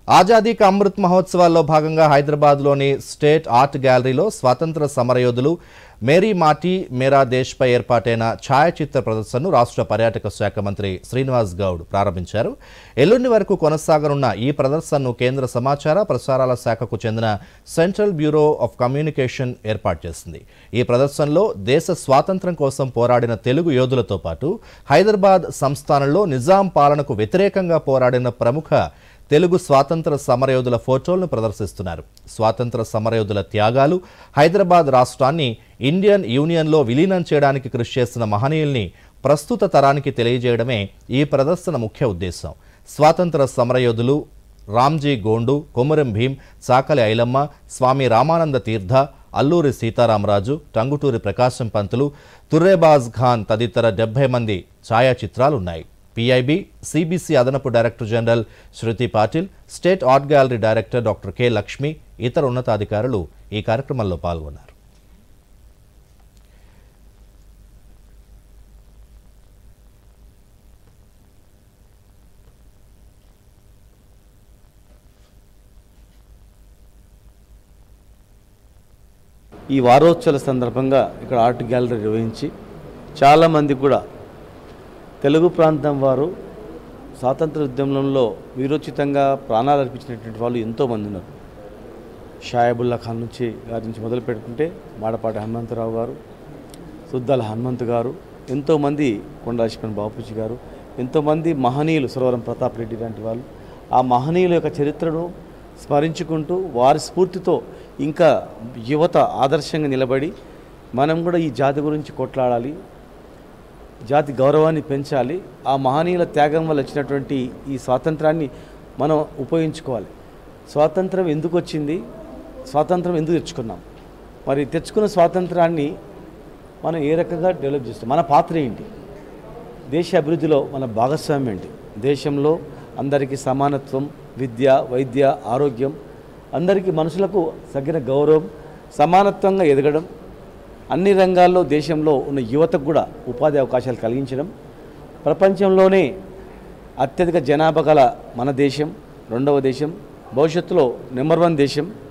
ఆజాదీ కా అమృత్ మహోత్సవాల్లో భాగంగా హైదరాబాద్లోని స్టేట్ ఆర్ట్ గ్యాలరీలో స్వాతంత్ర సమరయోధులు మేరీ మాటీ మేరా దేశ్పై ఏర్పాటైన ఛాయాచిత్ర ప్రదర్శనను రాష్ట్ర పర్యాటక శాఖ మంత్రి శ్రీనివాస్ గౌడ్ ప్రారంభించారు ఎల్లుండి వరకు కొనసాగనున్న ఈ ప్రదర్శనను కేంద్ర సమాచార ప్రసారాల శాఖకు చెందిన సెంట్రల్ బ్యూరో ఆఫ్ కమ్యూనికేషన్ ఏర్పాటు చేసింది ఈ ప్రదర్శనలో దేశ స్వాతంత్ర్యం కోసం పోరాడిన తెలుగు యోధులతో పాటు హైదరాబాద్ సంస్థానంలో నిజాం పాలనకు వ్యతిరేకంగా పోరాడిన ప్రముఖ తెలుగు స్వాతంత్ర సమరయోధుల ఫోటోలను ప్రదర్శిస్తున్నారు స్వాతంత్ర సమరయోధుల త్యాగాలు హైదరాబాద్ రాష్ట్రాన్ని ఇండియన్ యూనియన్లో విలీనం చేయడానికి కృషి చేసిన మహనీయుల్ని ప్రస్తుత తరానికి తెలియజేయడమే ఈ ప్రదర్శన ముఖ్య ఉద్దేశం స్వాతంత్ర సమరయోధులు రామ్జీ గోండు కొమురం భీం చాకలి ఐలమ్మ స్వామి రామానంద తీర్థ అల్లూరి సీతారామరాజు టంగుటూరి ప్రకాశం పంతులు తుర్రేబాజ్ ఖాన్ తదితర డెబ్బై మంది ఛాయాచిత్రాలున్నాయి పిఐబి సిబిసి అదనపు director general Shruti Patil state art gallery director doctor K Lakshmi ఇతర ఉన్నతాధికారులు ఈ కార్యక్రమంలో పాల్గొన్నారు ఈ వారోత్సవాల సందర్భంగా ఇక్కడ ఆర్ట్ గ్యాలరీ నిర్వహించి చాలామంది కూడా తెలుగు ప్రాంతం వారు స్వాతంత్ర ఉద్యమంలో వీరోచితంగా ప్రాణాలు అర్పించినటువంటి వాళ్ళు ఎంతోమంది ఉన్నారు షాయబుల్లా ఖాన్ నుంచి గారి నుంచి మొదలు పెట్టుకుంటే మాడపాటి హనుమంతరావు గారు సుద్దాల హనుమంత్ గారు ఎంతోమంది కొండలక్ష్మణ్ బాపూజీ గారు ఎంతోమంది మహనీయులు సురవరం ప్రతాప్ రెడ్డి లాంటి వాళ్ళు ఆ మహనీయుల యొక్క చరిత్రను స్మరించుకుంటూ వారి స్ఫూర్తితో ఇంకా యువత ఆదర్శంగా నిలబడి మనం కూడా ఈ జాతి గురించి కొట్లాడాలి జాతి గౌరవాన్ని పెంచాలి ఆ మహనీయుల త్యాగం వల్ల వచ్చినటువంటి ఈ స్వాతంత్రాన్ని మనం ఉపయోగించుకోవాలి స్వాతంత్రం ఎందుకు వచ్చింది స్వాతంత్రం ఎందుకు తెచ్చుకున్నాం మరి తెచ్చుకున్న స్వాతంత్రాన్ని మనం ఏ రకంగా డెవలప్ చేస్తాం మన పాత్ర ఏంటి దేశ అభివృద్ధిలో మన భాగస్వామ్యం ఏంటి దేశంలో అందరికీ సమానత్వం విద్య వైద్య ఆరోగ్యం అందరికీ మనుషులకు తగిన గౌరవం సమానత్వంగా ఎదగడం అన్ని రంగాల్లో దేశంలో ఉన్న యువతకు కూడా ఉపాధి అవకాశాలు కలిగించడం ప్రపంచంలోనే అత్యధిక జనాభా గల మన దేశం రెండవ దేశం భవిష్యత్తులో నెంబర్ వన్ దేశం